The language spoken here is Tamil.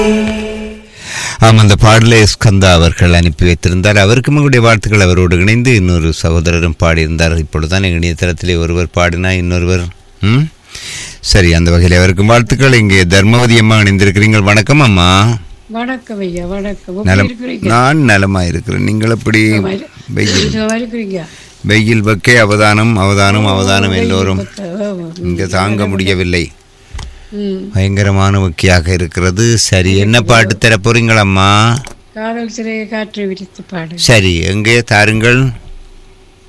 ஆம் அந்த பாடலை ஸ்கந்தா அவர்கள் அனுப்பி வைத்திருந்தார் அவருக்கும் உங்களுடைய வாழ்த்துக்கள் அவரோடு இணைந்து இன்னொரு சகோதரரும் பாடியிருந்தார் இப்பொழுதுதான் எங்கள் இணையதளத்திலே ஒருவர் பாடினா இன்னொருவர் ம் சரி அந்த வகையில் அவருக்கும் வாழ்த்துக்கள் இங்கே தர்மவதி அம்மா இணைந்திருக்கிறீர்கள் வணக்கம் அம்மா வணக்கம் ஐயா வணக்கம் எப்படி நலம் இருக்கிறீங்க நான் நலமா இருக்கிறேன் நீங்கள் எப்படி வெயில் சுகமா இருக்கிறீங்க வெயில் பக்கே அவதானம் அவதானம் அவதானம் எல்லோரும் ஆமா. இங்கே தாங்க முடியவில்லை ம். பயங்கரமான வக்கியாக இருக்கிறது சரி என்ன பாட்டு தர போறீங்களம்மா காதல் சிறையை காற்று விரித்து பாடு சரி எங்கே தாருங்கள்